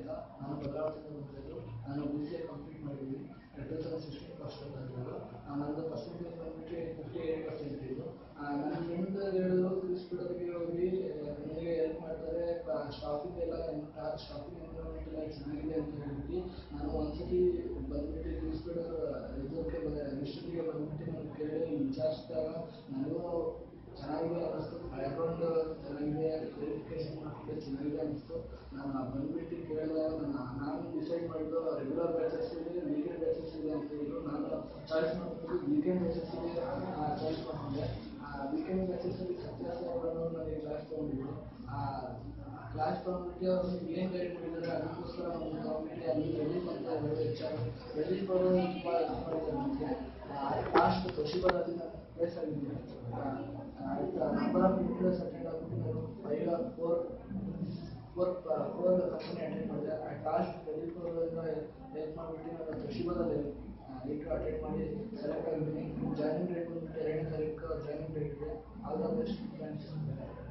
ಅಂತ ನಾನು ಭದ್ರಾವತಿಯಿಂದ ಬಂದಿದ್ದು ನಾನು ಬಿ ಸಿ ಎ ಕಂಪ್ಲೀಟ್ ಮಾಡಿದ್ದೀನಿ two thousand sixteen pass out ಆಗಿರೋದು ಆ, ನಂದು ಪರ್ಸೆಂಟೇಜ್ ಬಂದ್ಬಿಟ್ಟು ಫಿಫ್ಟಿ ಏಯ್ಟ್ ಪರ್ಸೆಂಟ್ ಇದ್ದು ನನ್ನ ಫ್ರೆಂಡ್ ಹೇಳಿದ್ರು ಕ್ರಿಸ್ಪಿಡೋರಿಗೆ ಹೋಗಿ ನನಗೆ ಹೆಲ್ಪ್ ಮಾಡ್ತಾರೆ ಸ್ಟಾಫಿಂಗ್ ಎಲ್ಲ ಸ್ಟಾಫಿಂಗ್ ಎನ್ವಿರಾನ್ಮೆಂಟ್ ಎಲ್ಲ ಚೆನ್ನಾಗಿದೆ ಅಂತ ಹೇಳ್ಬಿಟ್ಟು ನಾನು ಒಂದ್ಸತಿ ಬಂದ್ಬಿಟ್ಟು ಕ್ರಿಸ್ಪಿಡರ್ ಇದಕ್ಕೆ ಬಂದ ಇನ್ಸ್ಟಿಟ್ಯೂಟ್ಗೆ ಬಂದ್ಬಿಟ್ಟು ನಾನು ಕೇಳಿ ವಿಚಾರಿಸಿದಾಗ ನನಗೂ ಚೆನ್ನಾಗಿದೆ ಅನ್ನಿಸ್ತು ಬ್ಯಾಕ್ಗ್ರೌಂಡ್ ಚೆನ್ನಾಗಿದೆ ವೆರಿಫಿಕೇಶನ್ ಮಾಡ್ಕೊಂಡು ಚೆನ್ನಾಗಿದೆ ಅನ್ನಿಸ್ತು ನಾನು ಬಂದ್ಬಿಟ್ಟು ಕೇಳಿದಾಗ ನಾನು ನಾನು ಡಿಸೈಡ್ ಮಾಡಿದ್ದು ರೆಗ್ಯುಲರ್ ಬ್ಯಾಚಸ್ ಇದೆ ವೀಕೆಂಡ್ ಬ್ಯಾಚಸ್ ಇದೆ ಅಂತ ಹೇಳಿದ್ರು ನಾನು ಚಾಯ್ಸ್ ಮಾಡ್ಕೊಂಡು ವೀಕೆಂಡ್ ಬ್ಯಾಚಸ್ಸಿಗೆ ಚಾಯ್ಸ್ ಮಾಡಿಕೊಂಡೆ ವೀಕೆಂಡ್ ಬ್ಯಾಚಸ್ಸಲ್ಲಿ ಸತ್ಯಾಸ ಅವರು ನನಗೆ ಕ್ಲಾಸ್ ತೊಗೊಂಡಿದ್ರು ಕ್ಲಾಸ್ ತೊಗೊಂಡ್ಬಿಟ್ಟು ಅವರು ಏನು ಗೈಡ್ ಮಾಡಿದ್ದಾರೆ ಅದಕ್ಕೋಸ್ಕರ ಒಂದು ತೊಗೊಂಡ್ಬಿಟ್ಟು ಅಲ್ಲಿ ರಿಲೀಫ್ ಅಂತ ಹೇಳಿ ಎಚ್ ಆರ್ ರಿಲೀಫ್ ಅವರು ತುಂಬ ಇದು ಮಾಡಿದ್ದಾರೆ ನನಗೆ ಲಾಸ್ಟ್ ತೊಶಿಬಾರದಿಂದ ಪ್ಲೇಸ್ ಆಗಿದ್ದೀನಿ ನಂಬರ್ ಆಫ್ ಇಂಟರ್ವ್ಯೂಸ್ ಅಟೆಂಡ್ ಆಗ್ಬಿಟ್ಟು ನಾನು five four four four company attend ಮಾಡಿದೆ ಆ್ಯಂಡ್ ಲಾಸ್ಟ್ ಪ್ರದೀಪ್ ಅವರಿಂದ ಹೆಲ್ಪ್ ಮಾಡಿಬಿಟ್ಟು ನಾನು ತೊಶಿಬಾದಲ್ಲಿ ಇಂಟರ್ವ್ಯೂ ಅಟೆಂಡ್ ಮಾಡಿ ಸೆಲೆಕ್ಟ್ ಆಗಿದ್ದೀನಿ ಜಾಯ್ನಿಂಗ್ ಡೇಟ್ ಬಂದ್ಬಿಟ್ಟು ಎರಡನೇ ತಾರೀಕು ಜಾಯ್ನಿಂಗ್ ಡೇಟ್ ಇದೆ ಆಲ್ ದ ಬೆಸ್ಟ್ ಫ್ರೆಂಡ್ಸ್